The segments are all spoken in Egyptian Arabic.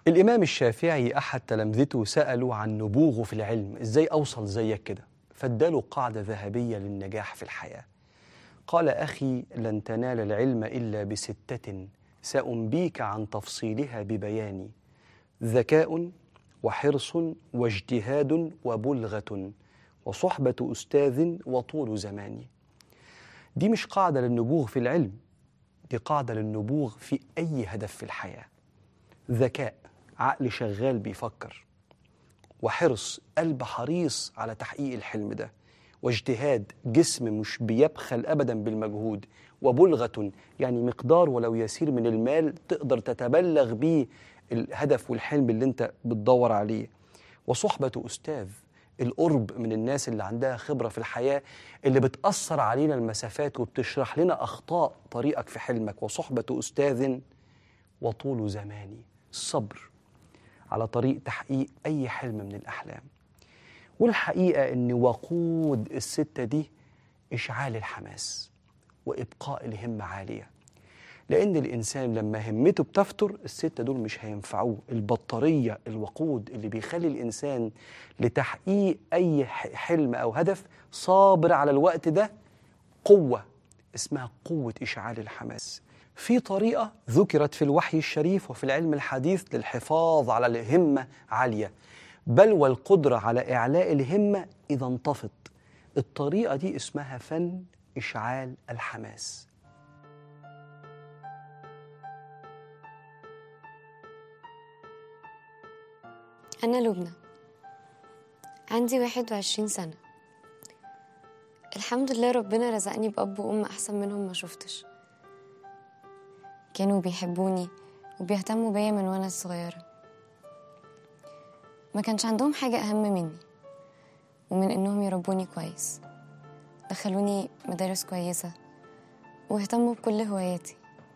الإمام الشافعي أحد تلامذته سألوا عن نبوغه في العلم إزاي أوصل زيك كده فاداله قاعدة ذهبية للنجاح في الحياة قال أخي لن تنال العلم إلا بستة سأنبيك عن تفصيلها ببياني ذكاء وحرص واجتهاد وبلغة وصحبة أستاذ وطول زمان دي مش قاعدة للنبوغ في العلم دي قاعدة للنبوغ في أي هدف في الحياة ذكاء عقل شغال بيفكر وحرص قلب حريص على تحقيق الحلم ده واجتهاد جسم مش بيبخل ابدا بالمجهود وبلغه يعني مقدار ولو يسير من المال تقدر تتبلغ بيه الهدف والحلم اللي انت بتدور عليه وصحبه استاذ القرب من الناس اللي عندها خبره في الحياه اللي بتاثر علينا المسافات وبتشرح لنا اخطاء طريقك في حلمك وصحبه استاذ وطول زماني الصبر على طريق تحقيق أي حلم من الأحلام والحقيقة أن وقود الستة دي إشعال الحماس وإبقاء الهمة عالية لأن الإنسان لما همته بتفتر الستة دول مش هينفعوه البطارية الوقود اللي بيخلي الإنسان لتحقيق أي حلم أو هدف صابر على الوقت ده قوة اسمها قوة إشعال الحماس في طريقة ذكرت في الوحي الشريف وفي العلم الحديث للحفاظ على الهمة عالية بل والقدرة على إعلاء الهمة إذا انطفت الطريقة دي اسمها فن إشعال الحماس أنا لبنى عندي واحد وعشرين سنة الحمد لله ربنا رزقني بأب وأم أحسن منهم ما شفتش كانوا بيحبوني وبيهتموا بيا من وأنا صغيرة ما كانش عندهم حاجة أهم مني ومن إنهم يربوني كويس دخلوني مدارس كويسة واهتموا بكل هواياتي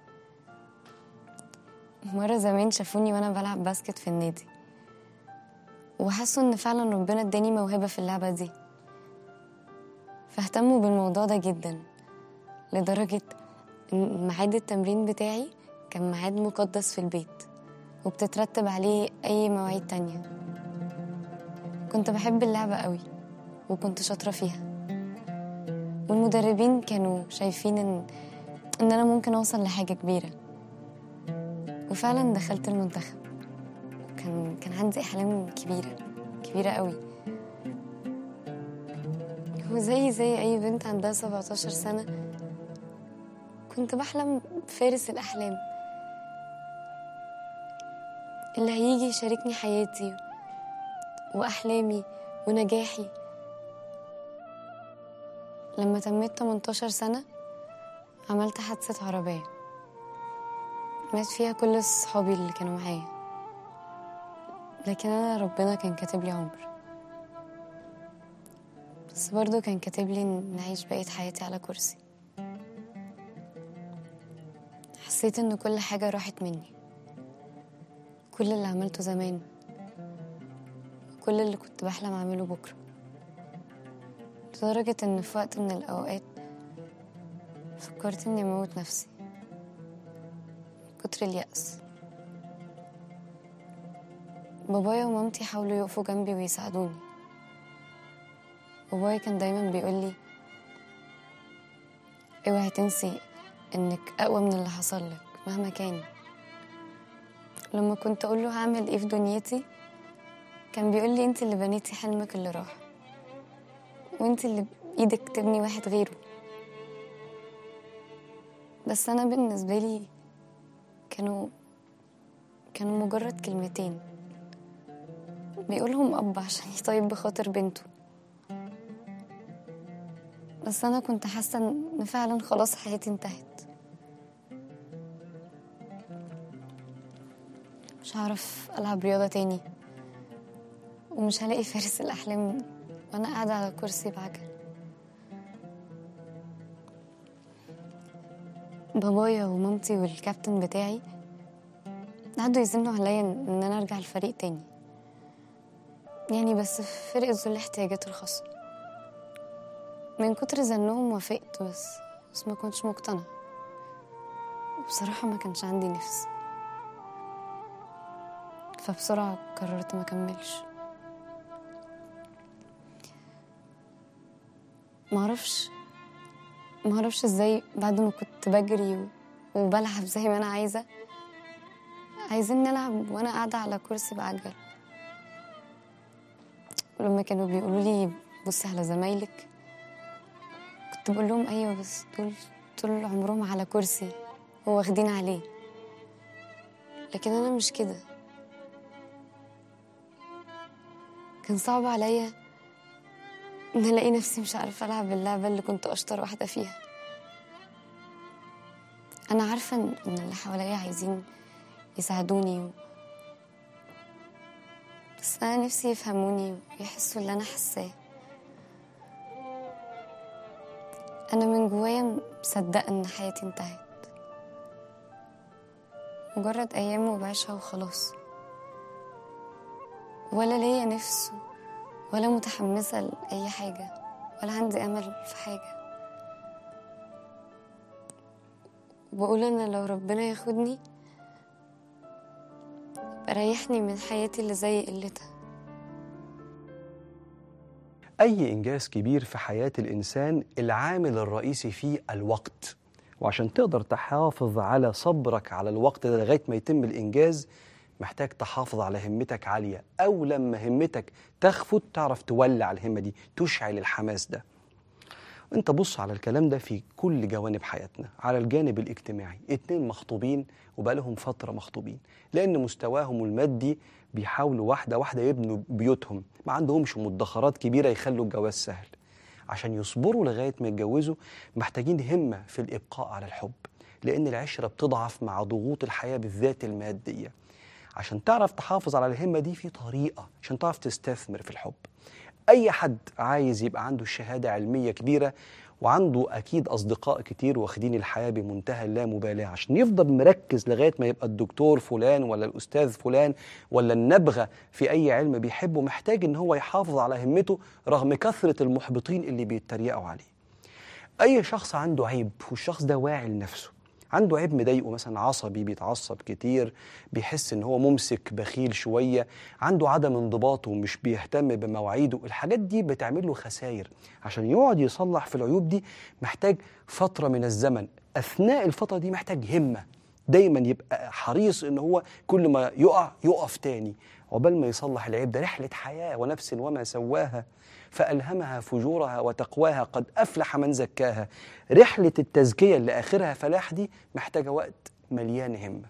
مرة زمان شافوني وأنا بلعب باسكت في النادي وحسوا إن فعلا ربنا اداني موهبة في اللعبة دي فاهتموا بالموضوع ده جدا لدرجة إن ميعاد التمرين بتاعي كان ميعاد مقدس في البيت وبتترتب عليه أي مواعيد تانية كنت بحب اللعبة قوي وكنت شاطرة فيها والمدربين كانوا شايفين إن إن أنا ممكن أوصل لحاجة كبيرة وفعلا دخلت المنتخب كان كان عندي أحلام كبيرة كبيرة قوي وزي زي أي بنت عندها 17 سنة كنت بحلم بفارس الأحلام اللي هيجي يشاركني حياتي وأحلامي ونجاحي لما تميت 18 سنة عملت حادثة عربية مات فيها كل صحابي اللي كانوا معايا لكن أنا ربنا كان كاتب لي عمر بس برضه كان كاتب لي إن أعيش بقية حياتي على كرسي حسيت إن كل حاجة راحت مني كل اللي عملته زمان كل اللي كنت بحلم أعمله بكرة لدرجة إن في وقت من الأوقات فكرت إني أموت نفسي كتر اليأس بابايا ومامتي حاولوا يقفوا جنبي ويساعدوني بابايا كان دايما بيقولي اوعي تنسي انك اقوى من اللي حصل لك مهما كان لما كنت اقول له هعمل ايه في دنيتي كان بيقول لي انت اللي بنيتي حلمك اللي راح وانت اللي بايدك تبني واحد غيره بس انا بالنسبه لي كانوا كانوا مجرد كلمتين بيقولهم اب عشان يطيب بخاطر بنته بس انا كنت حاسه ان فعلا خلاص حياتي انتهت مش هعرف العب رياضه تاني ومش هلاقي فارس الاحلام وانا قاعده على كرسي بعجل بابايا ومامتي والكابتن بتاعي قعدوا يزنوا عليا ان انا ارجع الفريق تاني يعني بس في فرقه ذو الاحتياجات الخاصه من كتر زنهم وافقت بس بس ما كنتش مقتنعة وبصراحة ما كانش عندي نفس فبسرعة قررت ما أكملش معرفش معرفش ازاي بعد ما كنت بجري و- وبلعب زي ما أنا عايزة عايزين نلعب وأنا قاعدة على كرسي بعجل ولما كانوا بيقولوا لي بصي على زمايلك كنت بقول لهم أيوة بس دول طول عمرهم على كرسي وواخدين عليه لكن أنا مش كده كان صعب عليا ان الاقي نفسي مش عارفه العب اللعبه اللي كنت اشطر واحده فيها انا عارفه ان إن اللي حواليا عايزين يساعدوني و... بس انا نفسي يفهموني ويحسوا اللي انا حاساه انا من جوايا مصدقه ان حياتي انتهت مجرد ايام وبعيشها وخلاص ولا ليا نفس ولا متحمسة لأي حاجة ولا عندي أمل في حاجة بقول أنا لو ربنا ياخدني ريحني من حياتي اللي زي قلتها أي إنجاز كبير في حياة الإنسان العامل الرئيسي فيه الوقت وعشان تقدر تحافظ على صبرك على الوقت ده لغاية ما يتم الإنجاز محتاج تحافظ على همتك عالية أو لما همتك تخفت تعرف تولع الهمة دي تشعل الحماس ده انت بص على الكلام ده في كل جوانب حياتنا على الجانب الاجتماعي اتنين مخطوبين وبقالهم فترة مخطوبين لأن مستواهم المادي بيحاولوا واحدة واحدة يبنوا بيوتهم ما عندهمش مدخرات كبيرة يخلوا الجواز سهل عشان يصبروا لغاية ما يتجوزوا محتاجين همة في الإبقاء على الحب لأن العشرة بتضعف مع ضغوط الحياة بالذات المادية عشان تعرف تحافظ على الهمة دي في طريقة عشان تعرف تستثمر في الحب أي حد عايز يبقى عنده شهادة علمية كبيرة وعنده أكيد أصدقاء كتير واخدين الحياة بمنتهى اللامبالاة عشان يفضل مركز لغاية ما يبقى الدكتور فلان ولا الأستاذ فلان ولا النبغة في أي علم بيحبه محتاج إن هو يحافظ على همته رغم كثرة المحبطين اللي بيتريقوا عليه أي شخص عنده عيب والشخص ده واعي لنفسه عنده عيب مضايقه مثلا عصبي بيتعصب كتير بيحس ان هو ممسك بخيل شويه عنده عدم انضباط ومش بيهتم بمواعيده الحاجات دي بتعمل له خسائر عشان يقعد يصلح في العيوب دي محتاج فتره من الزمن اثناء الفتره دي محتاج همه دايما يبقى حريص ان هو كل ما يقع يقف تاني عقبال ما يصلح العيب ده رحله حياه ونفس وما سواها فألهمها فجورها وتقواها قد أفلح من زكاها رحلة التزكية اللي آخرها فلاح دي محتاجة وقت مليان همة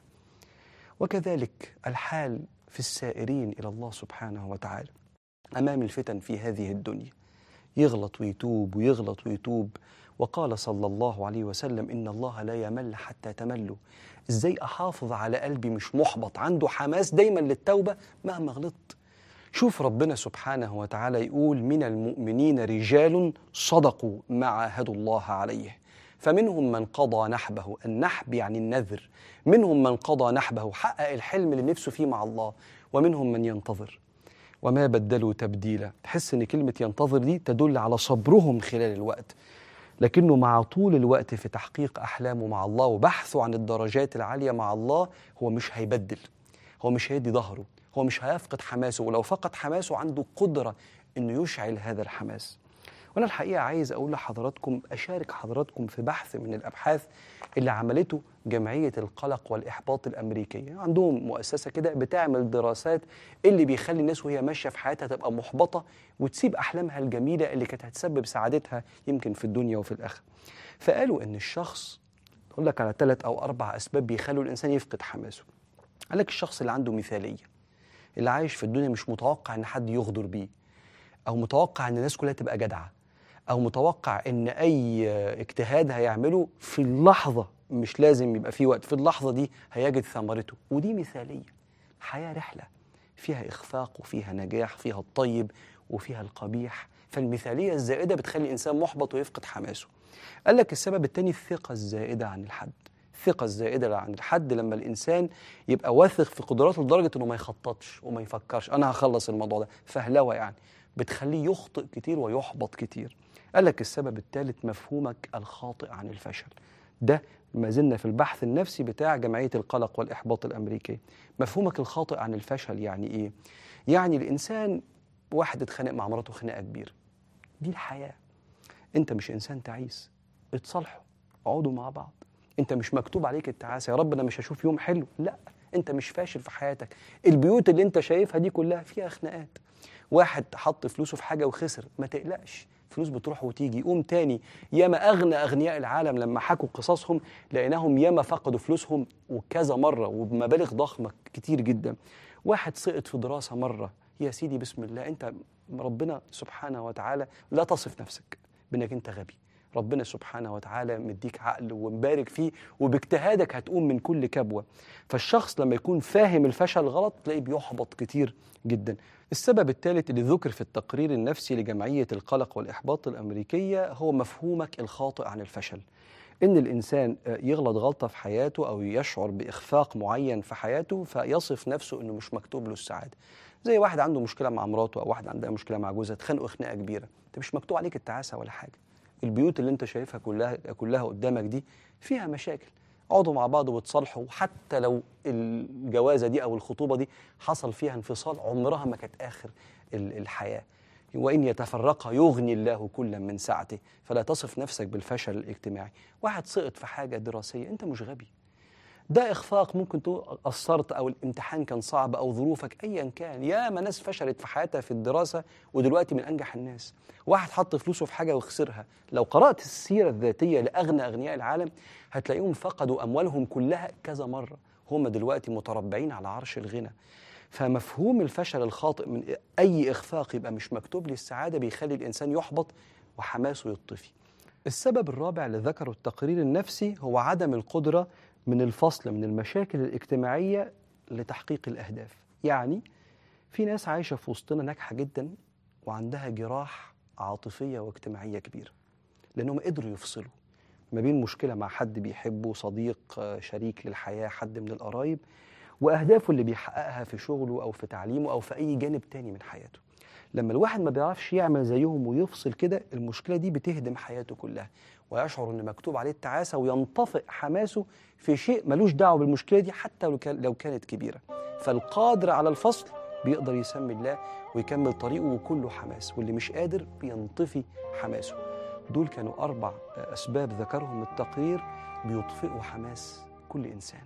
وكذلك الحال في السائرين إلى الله سبحانه وتعالى أمام الفتن في هذه الدنيا يغلط ويتوب ويغلط ويتوب وقال صلى الله عليه وسلم إن الله لا يمل حتى تملوا إزاي أحافظ على قلبي مش محبط عنده حماس دايما للتوبة مهما غلطت شوف ربنا سبحانه وتعالى يقول من المؤمنين رجال صدقوا ما عاهدوا الله عليه فمنهم من قضى نحبه النحب يعني النذر منهم من قضى نحبه حقق الحلم اللي نفسه فيه مع الله ومنهم من ينتظر وما بدلوا تبديلا تحس ان كلمه ينتظر دي تدل على صبرهم خلال الوقت لكنه مع طول الوقت في تحقيق احلامه مع الله وبحثه عن الدرجات العاليه مع الله هو مش هيبدل هو مش هيدي ظهره هو مش هيفقد حماسه ولو فقد حماسه عنده قدره انه يشعل هذا الحماس وانا الحقيقه عايز اقول لحضراتكم اشارك حضراتكم في بحث من الابحاث اللي عملته جمعيه القلق والاحباط الامريكيه عندهم مؤسسه كده بتعمل دراسات اللي بيخلي الناس وهي ماشيه في حياتها تبقى محبطه وتسيب احلامها الجميله اللي كانت هتسبب سعادتها يمكن في الدنيا وفي الاخره فقالوا ان الشخص اقول لك على ثلاث او اربع اسباب بيخلوا الانسان يفقد حماسه قال لك الشخص اللي عنده مثاليه اللي عايش في الدنيا مش متوقع ان حد يغدر بيه او متوقع ان الناس كلها تبقى جدعه او متوقع ان اي اجتهاد هيعمله في اللحظه مش لازم يبقى في وقت في اللحظه دي هيجد ثمرته ودي مثاليه حياه رحله فيها اخفاق وفيها نجاح فيها الطيب وفيها القبيح فالمثاليه الزائده بتخلي الانسان محبط ويفقد حماسه قال لك السبب الثاني الثقه الزائده عن الحد الثقة الزائدة عن الحد لما الإنسان يبقى واثق في قدراته لدرجة إنه ما يخططش وما يفكرش أنا هخلص الموضوع ده فهلوة يعني بتخليه يخطئ كتير ويحبط كتير قال لك السبب الثالث مفهومك الخاطئ عن الفشل ده ما زلنا في البحث النفسي بتاع جمعية القلق والإحباط الأمريكية مفهومك الخاطئ عن الفشل يعني إيه؟ يعني الإنسان واحد اتخانق مع مراته خناقة كبيرة دي الحياة أنت مش إنسان تعيس اتصالحوا اقعدوا مع بعض أنت مش مكتوب عليك التعاسة يا رب أنا مش هشوف يوم حلو لا أنت مش فاشل في حياتك البيوت اللي أنت شايفها دي كلها فيها خناقات واحد حط فلوسه في حاجة وخسر ما تقلقش فلوس بتروح وتيجي يقوم تاني ياما اغنى اغنياء العالم لما حكوا قصصهم لقيناهم ياما فقدوا فلوسهم وكذا مره وبمبالغ ضخمه كتير جدا واحد سقط في دراسه مره يا سيدي بسم الله انت ربنا سبحانه وتعالى لا تصف نفسك بانك انت غبي ربنا سبحانه وتعالى مديك عقل ومبارك فيه وباجتهادك هتقوم من كل كبوه فالشخص لما يكون فاهم الفشل غلط تلاقيه بيحبط كتير جدا السبب الثالث اللي ذكر في التقرير النفسي لجمعية القلق والإحباط الأمريكية هو مفهومك الخاطئ عن الفشل إن الإنسان يغلط غلطة في حياته أو يشعر بإخفاق معين في حياته فيصف نفسه إنه مش مكتوب له السعادة زي واحد عنده مشكلة مع مراته أو واحد عندها مشكلة مع جوزها اتخانقوا خناقة كبيرة أنت مش مكتوب عليك التعاسة ولا حاجة البيوت اللي أنت شايفها كلها كلها قدامك دي فيها مشاكل اقعدوا مع بعض وتصالحوا حتى لو الجوازه دي او الخطوبه دي حصل فيها انفصال عمرها ما كانت اخر الحياه وان يتفرقا يغني الله كلا من سعته فلا تصف نفسك بالفشل الاجتماعي واحد سقط في حاجه دراسيه انت مش غبي ده اخفاق ممكن تقول قصرت او الامتحان كان صعب او ظروفك ايا كان يا ما ناس فشلت في حياتها في الدراسه ودلوقتي من انجح الناس واحد حط فلوسه في حاجه وخسرها لو قرات السيره الذاتيه لاغنى اغنياء العالم هتلاقيهم فقدوا اموالهم كلها كذا مره هم دلوقتي متربعين على عرش الغنى فمفهوم الفشل الخاطئ من اي اخفاق يبقى مش مكتوب لي السعاده بيخلي الانسان يحبط وحماسه يطفي السبب الرابع اللي ذكره التقرير النفسي هو عدم القدره من الفصل من المشاكل الاجتماعيه لتحقيق الاهداف يعني في ناس عايشه في وسطنا ناجحه جدا وعندها جراح عاطفيه واجتماعيه كبيره لانهم قدروا يفصلوا ما بين مشكله مع حد بيحبه صديق شريك للحياه حد من القرايب واهدافه اللي بيحققها في شغله او في تعليمه او في اي جانب تاني من حياته لما الواحد ما بيعرفش يعمل زيهم ويفصل كده المشكله دي بتهدم حياته كلها ويشعر ان مكتوب عليه التعاسه وينطفئ حماسه في شيء ملوش دعوه بالمشكله دي حتى لو كان لو كانت كبيره فالقادر على الفصل بيقدر يسمي الله ويكمل طريقه وكله حماس واللي مش قادر بينطفي حماسه دول كانوا اربع اسباب ذكرهم التقرير بيطفئوا حماس كل انسان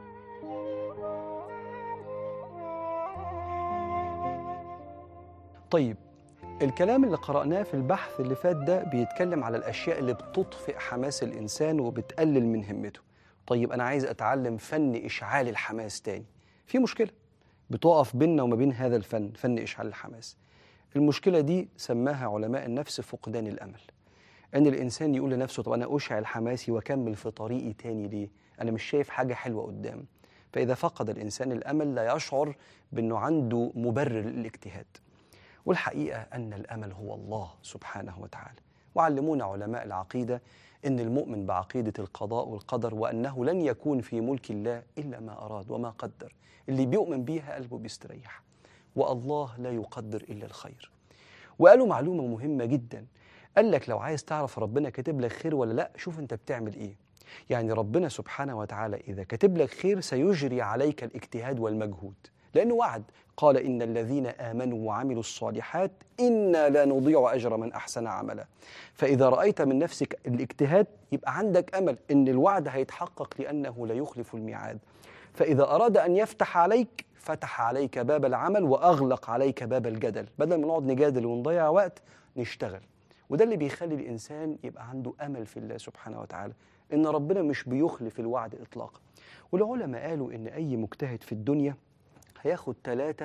طيب الكلام اللي قرأناه في البحث اللي فات ده بيتكلم على الأشياء اللي بتطفئ حماس الإنسان وبتقلل من همته طيب أنا عايز أتعلم فن إشعال الحماس تاني في مشكلة بتقف بيننا وما بين هذا الفن فن إشعال الحماس المشكلة دي سماها علماء النفس فقدان الأمل أن الإنسان يقول لنفسه طب أنا أشعل حماسي وأكمل في طريقي تاني ليه أنا مش شايف حاجة حلوة قدام فإذا فقد الإنسان الأمل لا يشعر بأنه عنده مبرر للاجتهاد والحقيقة أن الأمل هو الله سبحانه وتعالى وعلمونا علماء العقيدة أن المؤمن بعقيدة القضاء والقدر وأنه لن يكون في ملك الله إلا ما أراد وما قدر اللي بيؤمن بيها قلبه بيستريح والله لا يقدر إلا الخير وقالوا معلومة مهمة جدا قال لك لو عايز تعرف ربنا كاتب لك خير ولا لا شوف انت بتعمل ايه يعني ربنا سبحانه وتعالى إذا كاتب لك خير سيجري عليك الاجتهاد والمجهود لأنه وعد قال إن الذين آمنوا وعملوا الصالحات إنا لا نضيع أجر من أحسن عملا فإذا رأيت من نفسك الاجتهاد يبقى عندك أمل إن الوعد هيتحقق لأنه لا يخلف الميعاد فإذا أراد أن يفتح عليك فتح عليك باب العمل وأغلق عليك باب الجدل بدل ما نقعد نجادل ونضيع وقت نشتغل وده اللي بيخلي الإنسان يبقى عنده أمل في الله سبحانه وتعالى إن ربنا مش بيخلف الوعد إطلاقا والعلماء قالوا إن أي مجتهد في الدنيا هياخد ثلاثة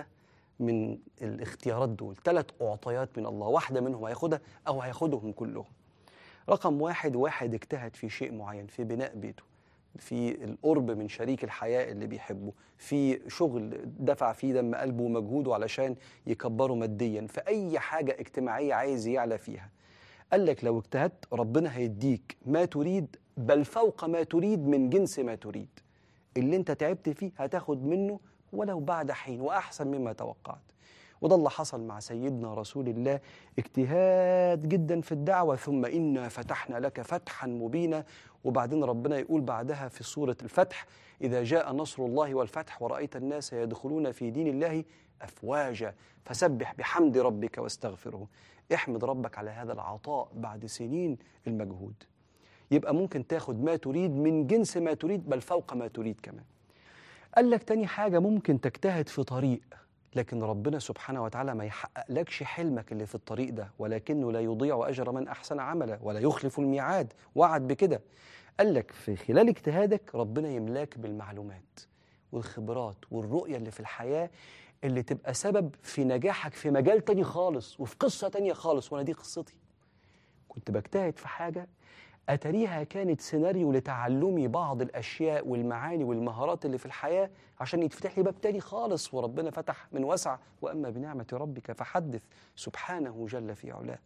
من الاختيارات دول ثلاث أعطيات من الله واحدة منهم هياخدها أو هياخدهم كلهم رقم واحد واحد اجتهد في شيء معين في بناء بيته في القرب من شريك الحياة اللي بيحبه في شغل دفع فيه دم قلبه ومجهوده علشان يكبره ماديا في أي حاجة اجتماعية عايز يعلى فيها قال لك لو اجتهدت ربنا هيديك ما تريد بل فوق ما تريد من جنس ما تريد اللي انت تعبت فيه هتاخد منه ولو بعد حين وأحسن مما توقعت وده اللي حصل مع سيدنا رسول الله اجتهاد جدا في الدعوة ثم إنا فتحنا لك فتحا مبينا وبعدين ربنا يقول بعدها في سورة الفتح إذا جاء نصر الله والفتح ورأيت الناس يدخلون في دين الله أفواجا فسبح بحمد ربك واستغفره احمد ربك على هذا العطاء بعد سنين المجهود يبقى ممكن تاخد ما تريد من جنس ما تريد بل فوق ما تريد كمان قال لك تاني حاجة ممكن تجتهد في طريق لكن ربنا سبحانه وتعالى ما يحققلكش حلمك اللي في الطريق ده ولكنه لا يضيع أجر من أحسن عملا ولا يخلف الميعاد وعد بكده قال لك في خلال اجتهادك ربنا يملاك بالمعلومات والخبرات والرؤية اللي في الحياة اللي تبقى سبب في نجاحك في مجال تاني خالص وفي قصة تانية خالص وأنا دي قصتي كنت بجتهد في حاجة أتريها كانت سيناريو لتعلمي بعض الأشياء والمعاني والمهارات اللي في الحياة عشان يتفتح لي باب تاني خالص وربنا فتح من وسع وأما بنعمة ربك فحدث سبحانه جل في علاه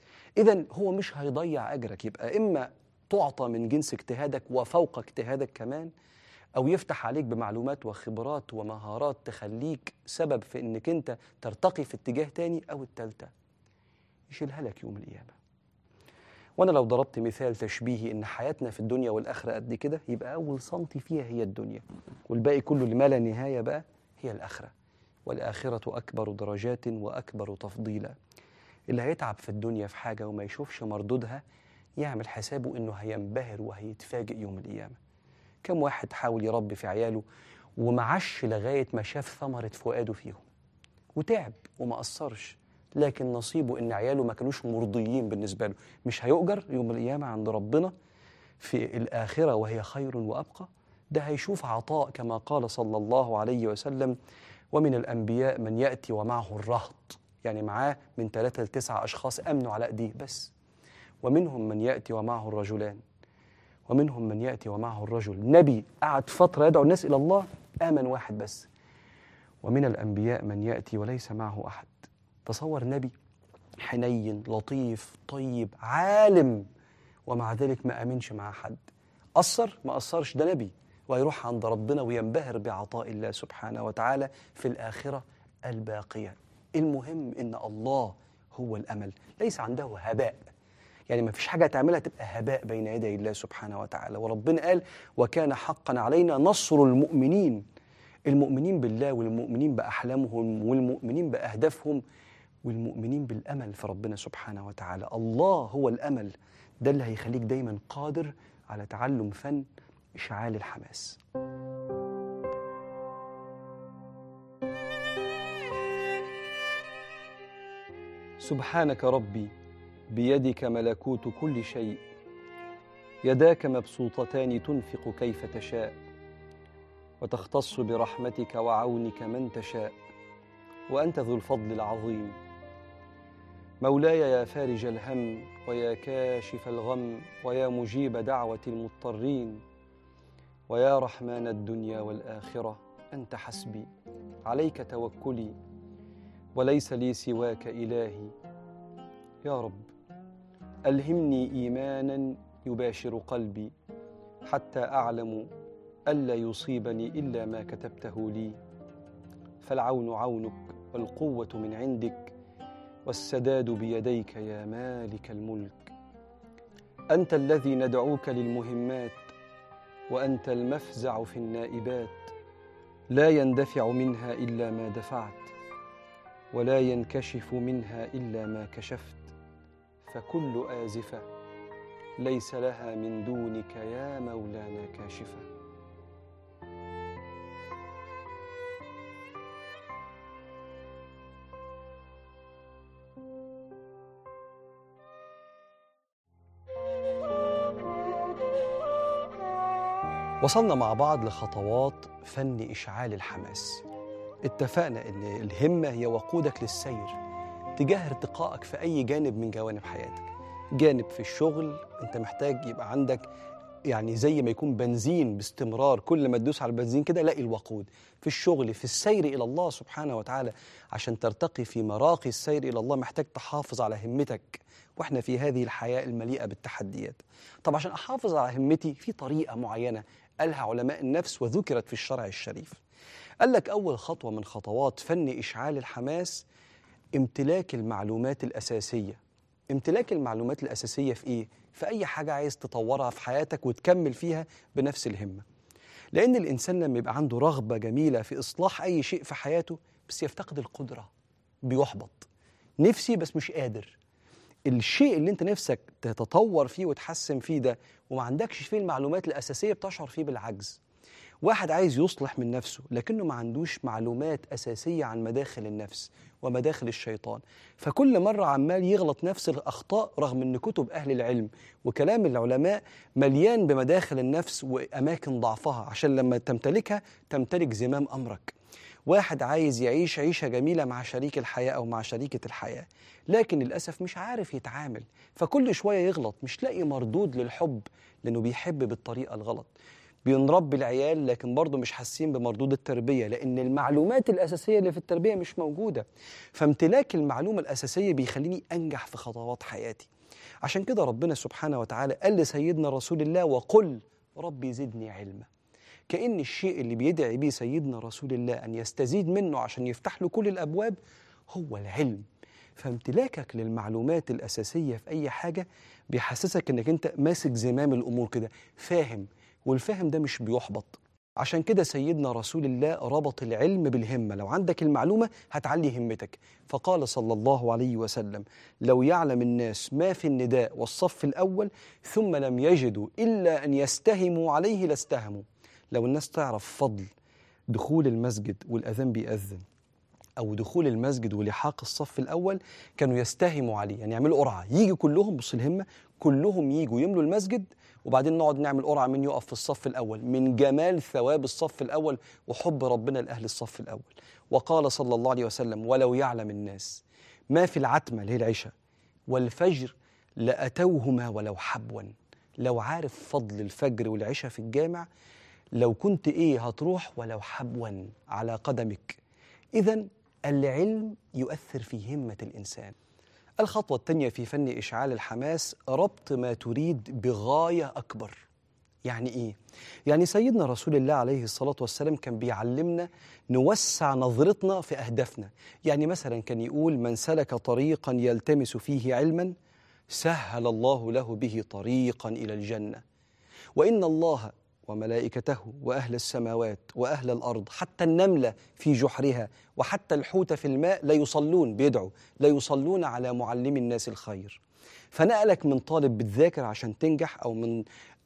إذا هو مش هيضيع أجرك يبقى إما تعطى من جنس اجتهادك وفوق اجتهادك كمان أو يفتح عليك بمعلومات وخبرات ومهارات تخليك سبب في إنك أنت ترتقي في اتجاه تاني أو التالتة يشيلها لك يوم القيامة وانا لو ضربت مثال تشبيهي ان حياتنا في الدنيا والاخره قد كده يبقى اول سنتي فيها هي الدنيا والباقي كله لما لا نهايه بقى هي الاخره والاخره اكبر درجات واكبر تفضيلا اللي هيتعب في الدنيا في حاجه وما يشوفش مردودها يعمل حسابه انه هينبهر وهيتفاجئ يوم القيامه كم واحد حاول يربي في عياله ومعش لغايه ما شاف ثمره فؤاده فيهم وتعب وما قصرش لكن نصيبه ان عياله ما كانوش مرضيين بالنسبه له مش هيؤجر يوم القيامه عند ربنا في الاخره وهي خير وابقى ده هيشوف عطاء كما قال صلى الله عليه وسلم ومن الانبياء من ياتي ومعه الرهط يعني معاه من ثلاثه لتسعه اشخاص امنوا على ايديه بس ومنهم من ياتي ومعه الرجلان ومنهم من ياتي ومعه الرجل نبي قعد فتره يدعو الناس الى الله امن واحد بس ومن الانبياء من ياتي وليس معه احد تصور نبي حنين لطيف طيب عالم ومع ذلك ما امنش مع حد قصر ما قصرش ده نبي ويروح عند ربنا وينبهر بعطاء الله سبحانه وتعالى في الاخره الباقيه المهم ان الله هو الامل ليس عنده هباء يعني ما فيش حاجه تعملها تبقى هباء بين يدي الله سبحانه وتعالى وربنا قال وكان حقا علينا نصر المؤمنين المؤمنين بالله والمؤمنين باحلامهم والمؤمنين باهدافهم والمؤمنين بالامل في ربنا سبحانه وتعالى الله هو الامل ده اللي هيخليك دايما قادر على تعلم فن اشعال الحماس سبحانك ربي بيدك ملكوت كل شيء يداك مبسوطتان تنفق كيف تشاء وتختص برحمتك وعونك من تشاء وانت ذو الفضل العظيم مولاي يا فارج الهم ويا كاشف الغم ويا مجيب دعوه المضطرين ويا رحمن الدنيا والاخره انت حسبي عليك توكلي وليس لي سواك الهي يا رب الهمني ايمانا يباشر قلبي حتى اعلم الا يصيبني الا ما كتبته لي فالعون عونك والقوه من عندك والسداد بيديك يا مالك الملك انت الذي ندعوك للمهمات وانت المفزع في النائبات لا يندفع منها الا ما دفعت ولا ينكشف منها الا ما كشفت فكل ازفه ليس لها من دونك يا مولانا كاشفه وصلنا مع بعض لخطوات فن إشعال الحماس اتفقنا أن الهمة هي وقودك للسير تجاه ارتقائك في أي جانب من جوانب حياتك جانب في الشغل أنت محتاج يبقى عندك يعني زي ما يكون بنزين باستمرار كل ما تدوس على البنزين كده لاقي الوقود في الشغل في السير إلى الله سبحانه وتعالى عشان ترتقي في مراقي السير إلى الله محتاج تحافظ على همتك واحنا في هذه الحياة المليئة بالتحديات طب عشان أحافظ على همتي في طريقة معينة قالها علماء النفس وذكرت في الشرع الشريف قال لك أول خطوة من خطوات فن إشعال الحماس امتلاك المعلومات الأساسية امتلاك المعلومات الأساسية في إيه؟ في أي حاجة عايز تطورها في حياتك وتكمل فيها بنفس الهمة لأن الإنسان لما يبقى عنده رغبة جميلة في إصلاح أي شيء في حياته بس يفتقد القدرة بيحبط نفسي بس مش قادر الشيء اللي انت نفسك تتطور فيه وتحسن فيه ده وما عندكش فيه المعلومات الأساسية بتشعر فيه بالعجز واحد عايز يصلح من نفسه لكنه ما عندوش معلومات أساسية عن مداخل النفس ومداخل الشيطان فكل مرة عمال يغلط نفس الأخطاء رغم أن كتب أهل العلم وكلام العلماء مليان بمداخل النفس وأماكن ضعفها عشان لما تمتلكها تمتلك زمام أمرك واحد عايز يعيش عيشة جميلة مع شريك الحياة أو مع شريكة الحياة لكن للأسف مش عارف يتعامل فكل شوية يغلط مش لاقي مردود للحب لأنه بيحب بالطريقة الغلط بنربي العيال لكن برضه مش حاسين بمردود التربية لأن المعلومات الأساسية اللي في التربية مش موجودة فامتلاك المعلومة الأساسية بيخليني أنجح في خطوات حياتي عشان كده ربنا سبحانه وتعالى قال لسيدنا رسول الله وقل ربي زدني علما كأن الشيء اللي بيدعي بيه سيدنا رسول الله أن يستزيد منه عشان يفتح له كل الأبواب هو العلم فامتلاكك للمعلومات الأساسية في أي حاجة بيحسسك أنك أنت ماسك زمام الأمور كده فاهم والفهم ده مش بيحبط عشان كده سيدنا رسول الله ربط العلم بالهمة لو عندك المعلومة هتعلي همتك فقال صلى الله عليه وسلم لو يعلم الناس ما في النداء والصف الأول ثم لم يجدوا إلا أن يستهموا عليه لاستهموا لو الناس تعرف فضل دخول المسجد والأذان بيأذن أو دخول المسجد ولحاق الصف الأول كانوا يستهموا عليه يعني يعملوا قرعة يجي كلهم بص الهمة كلهم يجوا يملوا المسجد وبعدين نقعد نعمل قرعة من يقف في الصف الأول من جمال ثواب الصف الأول وحب ربنا لأهل الصف الأول وقال صلى الله عليه وسلم ولو يعلم الناس ما في العتمة اللي هي العشاء والفجر لأتوهما ولو حبوا لو عارف فضل الفجر والعشاء في الجامع لو كنت إيه هتروح ولو حبوا على قدمك إذا العلم يؤثر في همة الإنسان الخطوة الثانية في فن إشعال الحماس ربط ما تريد بغاية أكبر يعني إيه؟ يعني سيدنا رسول الله عليه الصلاة والسلام كان بيعلمنا نوسع نظرتنا في أهدافنا يعني مثلا كان يقول من سلك طريقا يلتمس فيه علما سهل الله له به طريقا إلى الجنة وإن الله وملائكته واهل السماوات واهل الارض حتى النمله في جحرها وحتى الحوت في الماء لا يصلون بيدعوا لا يصلون على معلم الناس الخير فنقلك من طالب بتذاكر عشان تنجح او من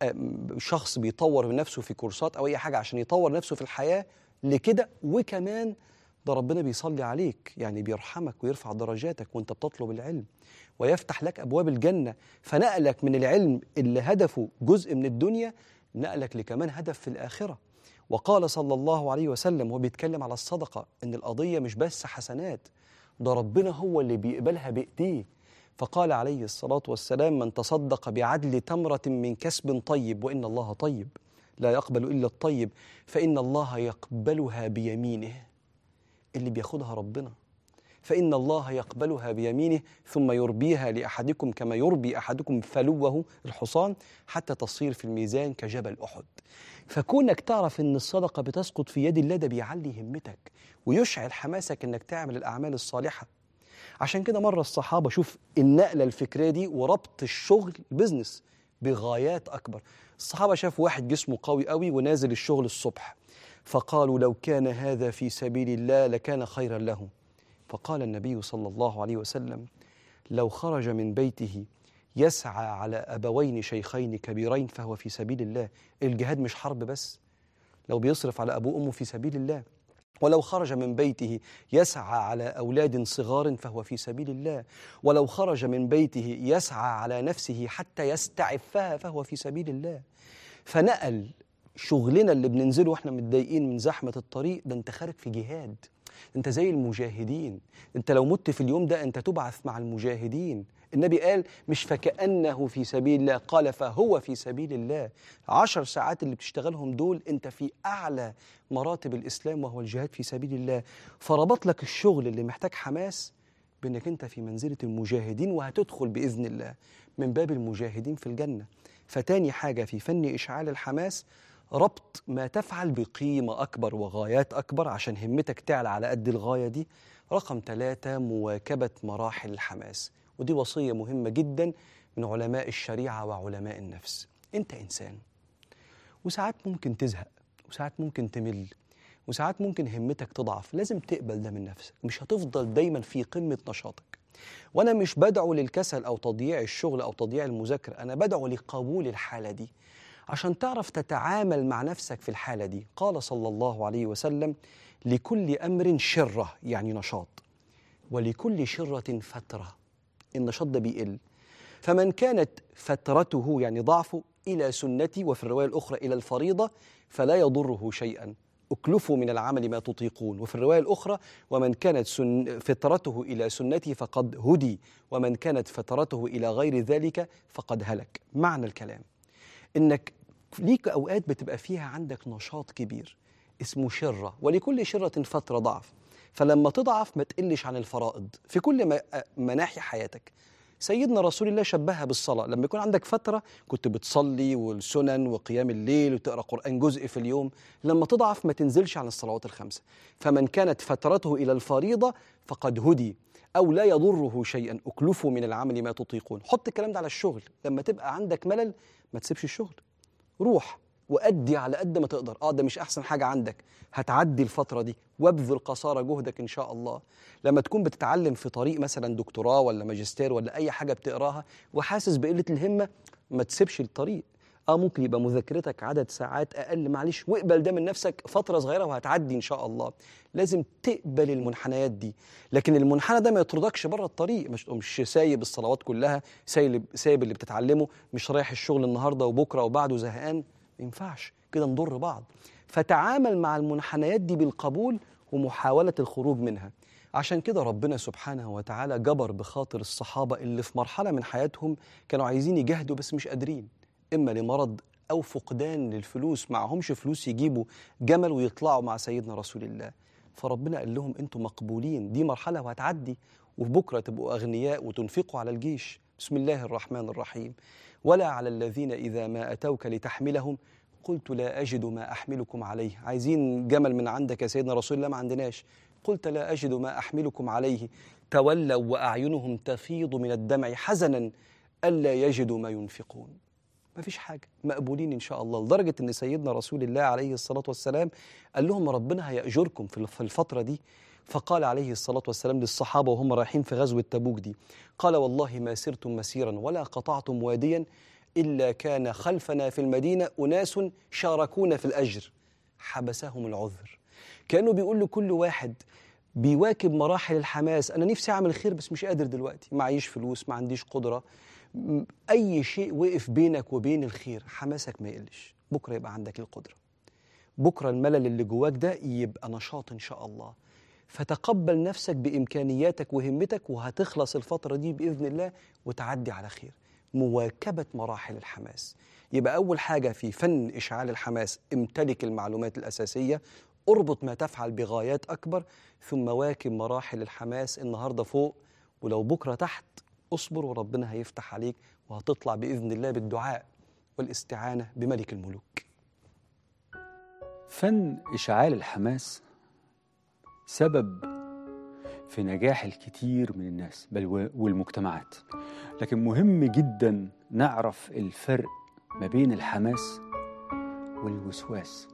شخص بيطور نفسه في كورسات او اي حاجه عشان يطور نفسه في الحياه لكده وكمان ده ربنا بيصلي عليك يعني بيرحمك ويرفع درجاتك وانت بتطلب العلم ويفتح لك ابواب الجنه فنقلك من العلم اللي هدفه جزء من الدنيا نقلك لكمان هدف في الآخرة وقال صلى الله عليه وسلم وهو بيتكلم على الصدقة إن القضية مش بس حسنات ده ربنا هو اللي بيقبلها بإيديه فقال عليه الصلاة والسلام من تصدق بعدل تمرة من كسب طيب وإن الله طيب لا يقبل إلا الطيب فإن الله يقبلها بيمينه اللي بياخدها ربنا فإن الله يقبلها بيمينه ثم يربيها لأحدكم كما يربي أحدكم فلوه الحصان حتى تصير في الميزان كجبل أحد فكونك تعرف أن الصدقة بتسقط في يد الله ده بيعلي همتك ويشعل حماسك أنك تعمل الأعمال الصالحة عشان كده مرة الصحابة شوف النقلة الفكرية دي وربط الشغل بزنس بغايات أكبر الصحابة شافوا واحد جسمه قوي قوي ونازل الشغل الصبح فقالوا لو كان هذا في سبيل الله لكان خيرا له فقال النبي صلى الله عليه وسلم لو خرج من بيته يسعى على أبوين شيخين كبيرين فهو في سبيل الله الجهاد مش حرب بس لو بيصرف على أبوه وأمه في سبيل الله ولو خرج من بيته يسعى على أولاد صغار فهو في سبيل الله ولو خرج من بيته يسعى على نفسه حتى يستعفها فهو في سبيل الله فنقل شغلنا اللي بننزله واحنا متضايقين من زحمة الطريق ده انت خارج في جهاد انت زي المجاهدين انت لو مت في اليوم ده انت تبعث مع المجاهدين النبي قال مش فكأنه في سبيل الله قال فهو في سبيل الله عشر ساعات اللي بتشتغلهم دول انت في أعلى مراتب الإسلام وهو الجهاد في سبيل الله فربط لك الشغل اللي محتاج حماس بأنك انت في منزلة المجاهدين وهتدخل بإذن الله من باب المجاهدين في الجنة فتاني حاجة في فن إشعال الحماس ربط ما تفعل بقيمة أكبر وغايات أكبر عشان همتك تعلى على قد الغاية دي رقم ثلاثة مواكبة مراحل الحماس ودي وصية مهمة جدا من علماء الشريعة وعلماء النفس أنت إنسان وساعات ممكن تزهق وساعات ممكن تمل وساعات ممكن همتك تضعف لازم تقبل ده من نفسك مش هتفضل دايما في قمة نشاطك وأنا مش بدعو للكسل أو تضييع الشغل أو تضييع المذاكرة أنا بدعو لقبول الحالة دي عشان تعرف تتعامل مع نفسك في الحالة دي قال صلى الله عليه وسلم لكل أمر شرة يعني نشاط ولكل شرة فترة النشاط ده بيقل فمن كانت فترته يعني ضعفه إلى سنتي وفي الرواية الأخرى إلى الفريضة فلا يضره شيئا اكلفوا من العمل ما تطيقون وفي الرواية الأخرى ومن كانت سن فترته إلى سنتي فقد هدي ومن كانت فترته إلى غير ذلك فقد هلك معنى الكلام إنك ليك أوقات بتبقى فيها عندك نشاط كبير اسمه شرة ولكل شرة فترة ضعف فلما تضعف ما تقلش عن الفرائض في كل ما- مناحي حياتك سيدنا رسول الله شبهها بالصلاة لما يكون عندك فترة كنت بتصلي والسنن وقيام الليل وتقرأ قرآن جزء في اليوم لما تضعف ما تنزلش عن الصلوات الخمسة فمن كانت فترته إلى الفريضة فقد هدي أو لا يضره شيئا أكلفوا من العمل ما تطيقون حط الكلام ده على الشغل لما تبقى عندك ملل ما تسيبش الشغل روح وأدي على قد ما تقدر اه ده مش أحسن حاجة عندك هتعدي الفترة دي وابذل قصارى جهدك إن شاء الله لما تكون بتتعلم في طريق مثلا دكتوراه ولا ماجستير ولا أي حاجة بتقراها وحاسس بقلة الهمة ما تسيبش الطريق اه ممكن يبقى مذاكرتك عدد ساعات اقل معلش واقبل ده من نفسك فتره صغيره وهتعدي ان شاء الله لازم تقبل المنحنيات دي لكن المنحنى ده ما يطردكش بره الطريق مش مش سايب الصلوات كلها سايب سايب اللي بتتعلمه مش رايح الشغل النهارده وبكره وبعده زهقان ما ينفعش كده نضر بعض فتعامل مع المنحنيات دي بالقبول ومحاوله الخروج منها عشان كده ربنا سبحانه وتعالى جبر بخاطر الصحابه اللي في مرحله من حياتهم كانوا عايزين يجاهدوا بس مش قادرين اما لمرض او فقدان للفلوس معهمش فلوس يجيبوا جمل ويطلعوا مع سيدنا رسول الله فربنا قال لهم انتم مقبولين دي مرحله وهتعدي وفي بكره تبقوا اغنياء وتنفقوا على الجيش بسم الله الرحمن الرحيم ولا على الذين اذا ما اتوك لتحملهم قلت لا اجد ما احملكم عليه عايزين جمل من عندك يا سيدنا رسول الله ما عندناش قلت لا اجد ما احملكم عليه تولوا واعينهم تفيض من الدمع حزنا الا يجدوا ما ينفقون ما فيش حاجة مقبولين إن شاء الله لدرجة أن سيدنا رسول الله عليه الصلاة والسلام قال لهم ربنا هيأجركم في في الفترة دي فقال عليه الصلاة والسلام للصحابة وهم رايحين في غزوة تبوك دي قال والله ما سرتم مسيرا ولا قطعتم واديا إلا كان خلفنا في المدينة أناس شاركونا في الأجر حبسهم العذر كانوا بيقول لكل واحد بيواكب مراحل الحماس أنا نفسي أعمل خير بس مش قادر دلوقتي معيش فلوس ما عنديش قدرة م- أي شيء وقف بينك وبين الخير حماسك ما يقلش بكرة يبقى عندك القدرة بكرة الملل اللي جواك ده يبقى نشاط إن شاء الله فتقبل نفسك بإمكانياتك وهمتك وهتخلص الفترة دي بإذن الله وتعدي على خير مواكبة مراحل الحماس يبقى أول حاجة في فن إشعال الحماس امتلك المعلومات الأساسية اربط ما تفعل بغايات أكبر ثم واكب مراحل الحماس النهاردة فوق ولو بكرة تحت اصبر وربنا هيفتح عليك وهتطلع بإذن الله بالدعاء والاستعانة بملك الملوك فن إشعال الحماس سبب في نجاح الكثير من الناس بل و- والمجتمعات لكن مهم جدا نعرف الفرق ما بين الحماس والوسواس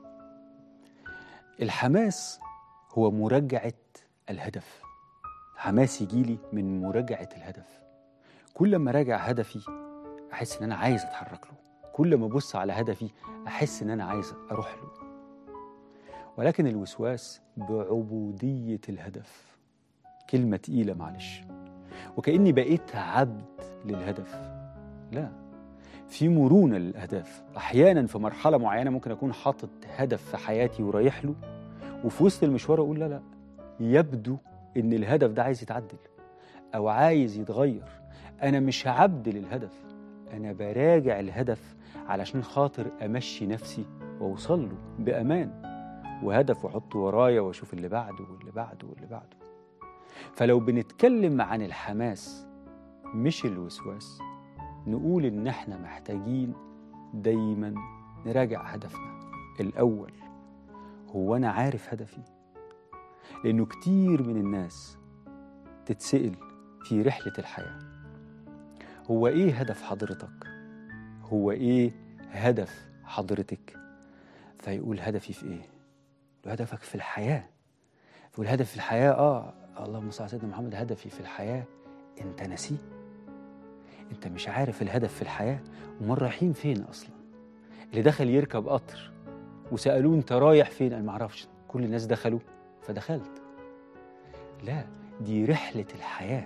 الحماس هو مراجعة الهدف حماس يجيلي من مراجعة الهدف كل ما راجع هدفي أحس إن أنا عايز أتحرك له كل ما أبص على هدفي أحس إن أنا عايز أروح له ولكن الوسواس بعبودية الهدف كلمة تقيلة معلش وكأني بقيت عبد للهدف لا في مرونة للأهداف أحيانا في مرحلة معينة ممكن أكون حاطط هدف في حياتي ورايح له وفي وسط المشوار أقول لا لا يبدو إن الهدف ده عايز يتعدل أو عايز يتغير أنا مش عبد للهدف أنا براجع الهدف علشان خاطر أمشي نفسي وأوصل له بأمان وهدف واحطه ورايا واشوف اللي بعده واللي بعده واللي بعده فلو بنتكلم عن الحماس مش الوسواس نقول ان احنا محتاجين دايما نراجع هدفنا الأول هو أنا عارف هدفي لأنه كتير من الناس تتسأل في رحلة الحياة هو إيه هدف حضرتك؟ هو إيه هدف حضرتك؟ فيقول هدفي في إيه؟ يقول هدفك في الحياة يقول هدف في الحياة آه اللهم صل على سيدنا محمد هدفي في الحياة أنت نسيه أنت مش عارف الهدف في الحياة أمال رايحين فين أصلا اللي دخل يركب قطر وسألوه أنت رايح فين قال معرفش كل الناس دخلوا فدخلت لا دي رحلة الحياة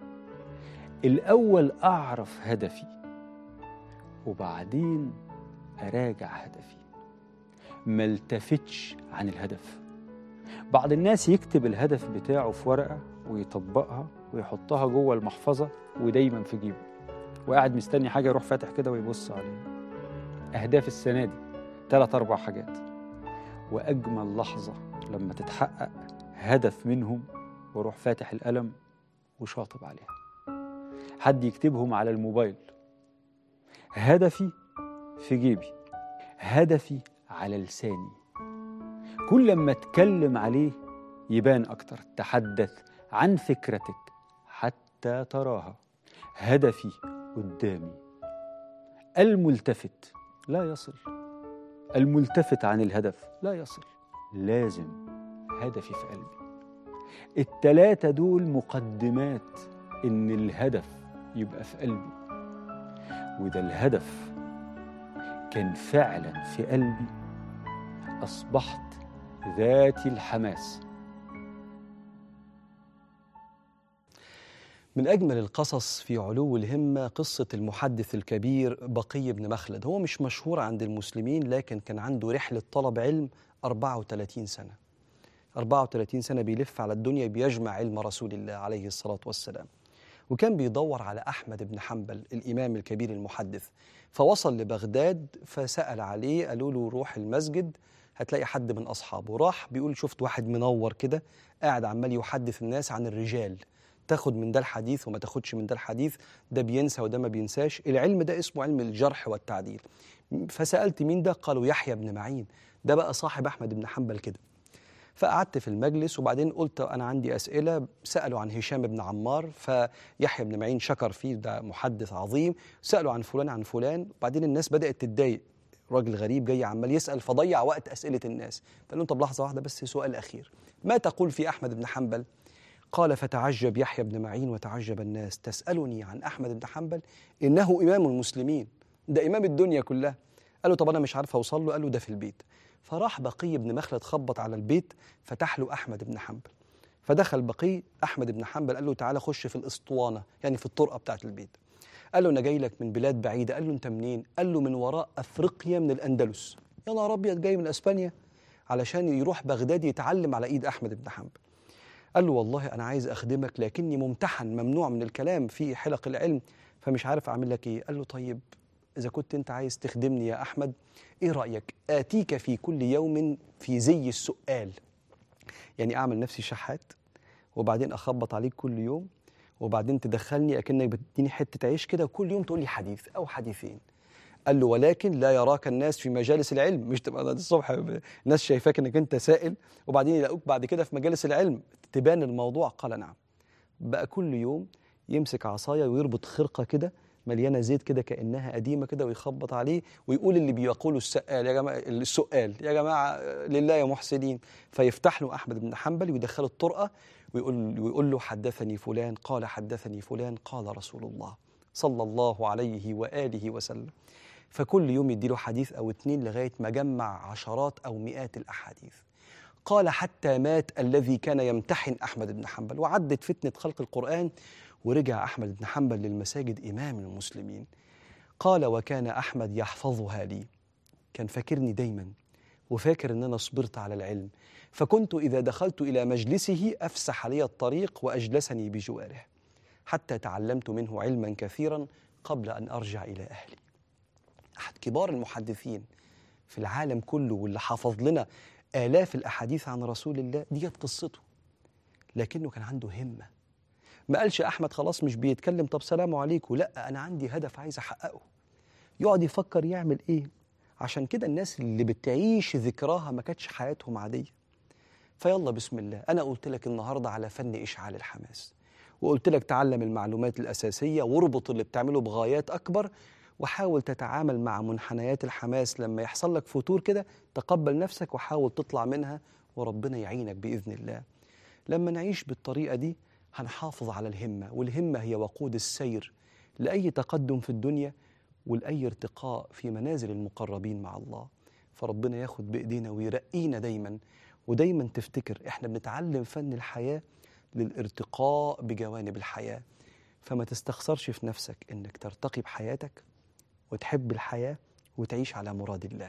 الأول أعرف هدفي وبعدين أراجع هدفي ما التفتش عن الهدف بعض الناس يكتب الهدف بتاعه في ورقة ويطبقها ويحطها جوه المحفظة ودايما في جيبه وقاعد مستني حاجة يروح فاتح كده ويبص عليها أهداف السنة دي ثلاث أربع حاجات وأجمل لحظة لما تتحقق هدف منهم واروح فاتح القلم وشاطب عليها حد يكتبهم على الموبايل هدفي في جيبي هدفي على لساني كل ما اتكلم عليه يبان اكتر تحدث عن فكرتك حتى تراها هدفي قدامي الملتفت لا يصل الملتفت عن الهدف لا يصل لازم هدفي في قلبي التلاتة دول مقدمات إن الهدف يبقى في قلبي وده الهدف كان فعلا في قلبي أصبحت ذاتي الحماس من أجمل القصص في علو الهمة قصة المحدث الكبير بقي بن مخلد هو مش مشهور عند المسلمين لكن كان عنده رحلة طلب علم 34 سنة 34 سنة بيلف على الدنيا بيجمع علم رسول الله عليه الصلاة والسلام وكان بيدور على أحمد بن حنبل الإمام الكبير المحدث فوصل لبغداد فسأل عليه قالوا له روح المسجد هتلاقي حد من أصحابه راح بيقول شفت واحد منور كده قاعد عمال يحدث الناس عن الرجال تاخد من ده الحديث وما تاخدش من ده الحديث ده بينسى وده ما بينساش العلم ده اسمه علم الجرح والتعديل فسألت مين ده قالوا يحيى بن معين ده بقى صاحب أحمد بن حنبل كده فقعدت في المجلس وبعدين قلت أنا عندي أسئلة سألوا عن هشام بن عمار فيحيى بن معين شكر فيه ده محدث عظيم سألوا عن فلان عن فلان بعدين الناس بدأت تتضايق راجل غريب جاي عمال يسأل فضيع وقت أسئلة الناس فقال لهم طب لحظة واحدة بس سؤال أخير ما تقول في أحمد بن حنبل قال فتعجب يحيى بن معين وتعجب الناس تسألني عن أحمد بن حنبل إنه إمام المسلمين ده إمام الدنيا كلها قال له طب أنا مش عارف أوصل له قال له ده في البيت فراح بقي بن مخلد خبط على البيت فتح له أحمد بن حنبل فدخل بقي أحمد بن حنبل قال له تعالى خش في الأسطوانة يعني في الطرقة بتاعة البيت قال له أنا جاي لك من بلاد بعيدة قال له أنت منين قال له من وراء أفريقيا من الأندلس يا نهار أبيض جاي من أسبانيا علشان يروح بغداد يتعلم على إيد أحمد بن حنبل قال له والله أنا عايز أخدمك لكني ممتحن ممنوع من الكلام في حلق العلم فمش عارف أعمل لك إيه قال له طيب إذا كنت أنت عايز تخدمني يا أحمد إيه رأيك آتيك في كل يوم في زي السؤال يعني أعمل نفسي شحات وبعدين أخبط عليك كل يوم وبعدين تدخلني أكنك بتديني حتة عيش كده وكل يوم تقول لي حديث أو حديثين قال له ولكن لا يراك الناس في مجالس العلم مش تبقى الصبح الناس شايفاك انك انت سائل وبعدين يلاقوك بعد كده في مجالس العلم تبان الموضوع قال نعم بقى كل يوم يمسك عصايه ويربط خرقه كده مليانه زيت كده كانها قديمه كده ويخبط عليه ويقول اللي بيقوله السؤال يا جماعه السؤال يا جماعه لله يا محسنين فيفتح له احمد بن حنبل ويدخله الطرقه ويقول ويقول له حدثني فلان قال حدثني فلان قال رسول الله صلى الله عليه واله وسلم فكل يوم يديله حديث او اتنين لغايه ما جمع عشرات او مئات الاحاديث قال حتى مات الذي كان يمتحن احمد بن حنبل وعدت فتنه خلق القران ورجع احمد بن حنبل للمساجد امام المسلمين قال وكان احمد يحفظها لي كان فاكرني دايما وفاكر ان انا صبرت على العلم فكنت اذا دخلت الى مجلسه افسح لي الطريق واجلسني بجواره حتى تعلمت منه علما كثيرا قبل ان ارجع الى اهلي احد كبار المحدثين في العالم كله واللي حافظ لنا آلاف الأحاديث عن رسول الله ديت قصته لكنه كان عنده همة ما قالش أحمد خلاص مش بيتكلم طب سلام عليكم لا أنا عندي هدف عايز أحققه يقعد يفكر يعمل إيه عشان كده الناس اللي بتعيش ذكراها ما كانتش حياتهم عادية فيلا بسم الله أنا قلت لك النهاردة على فن إشعال الحماس وقلت لك تعلم المعلومات الأساسية واربط اللي بتعمله بغايات أكبر وحاول تتعامل مع منحنيات الحماس لما يحصل لك فتور كده تقبل نفسك وحاول تطلع منها وربنا يعينك بإذن الله لما نعيش بالطريقة دي هنحافظ على الهمة والهمة هي وقود السير لأي تقدم في الدنيا ولأي ارتقاء في منازل المقربين مع الله فربنا ياخد بإيدينا ويرقينا دايما ودايما تفتكر احنا بنتعلم فن الحياة للارتقاء بجوانب الحياة فما تستخسرش في نفسك انك ترتقي بحياتك وتحب الحياة وتعيش على مراد الله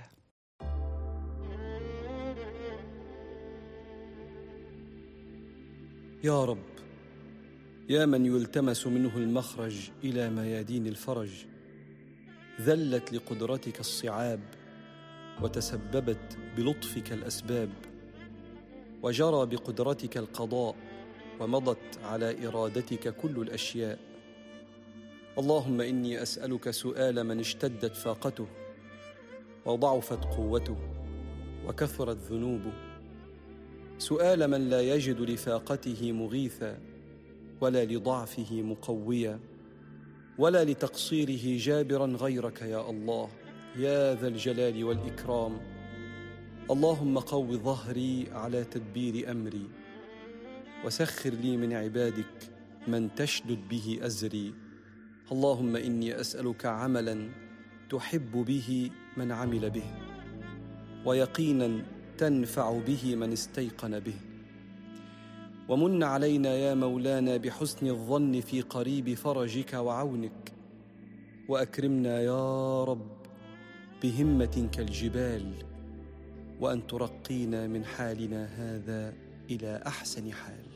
يا رب يا من يلتمس منه المخرج الى ميادين الفرج ذلت لقدرتك الصعاب وتسببت بلطفك الاسباب وجرى بقدرتك القضاء ومضت على ارادتك كل الاشياء اللهم اني اسالك سؤال من اشتدت فاقته وضعفت قوته وكثرت ذنوبه سؤال من لا يجد لفاقته مغيثا ولا لضعفه مقويا ولا لتقصيره جابرا غيرك يا الله يا ذا الجلال والاكرام اللهم قو ظهري على تدبير امري وسخر لي من عبادك من تشدد به ازري اللهم اني اسالك عملا تحب به من عمل به ويقينا تنفع به من استيقن به ومن علينا يا مولانا بحسن الظن في قريب فرجك وعونك واكرمنا يا رب بهمه كالجبال وان ترقينا من حالنا هذا الى احسن حال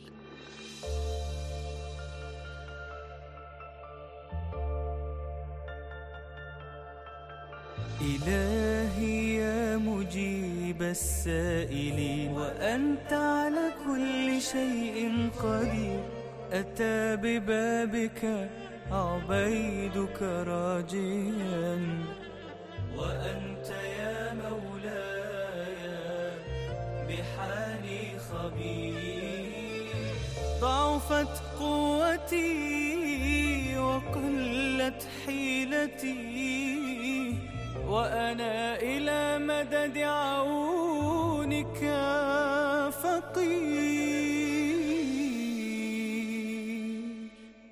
إلهي يا مجيب السائلين وأنت على كل شيء قدير أتى ببابك عبيدك راجيا وأنت يا مولاي بحالي خبير ضعفت قوتي وقلت حيلتي وأنا إلى مدد عونك فقير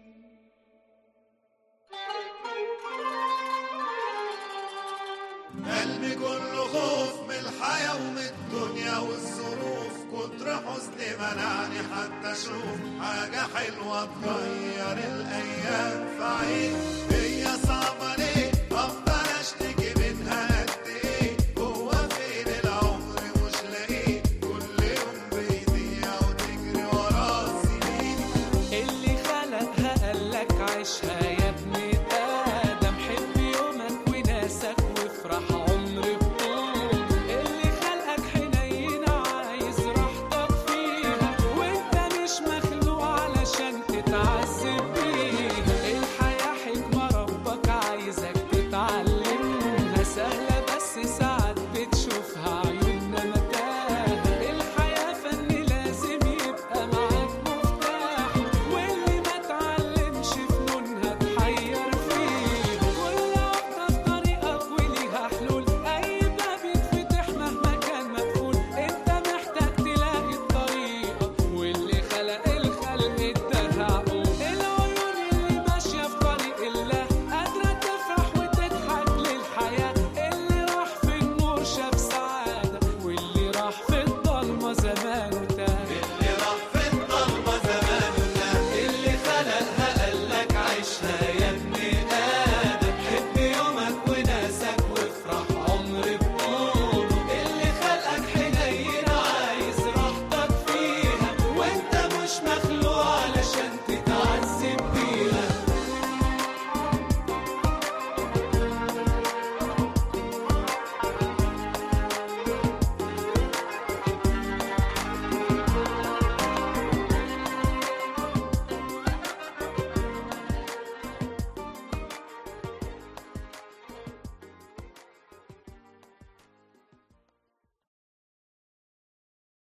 قلبي كله خوف من الحياة ومن الدنيا والظروف كتر حزني منعني حتى اشوف حاجة حلوة تغير الايام فعيد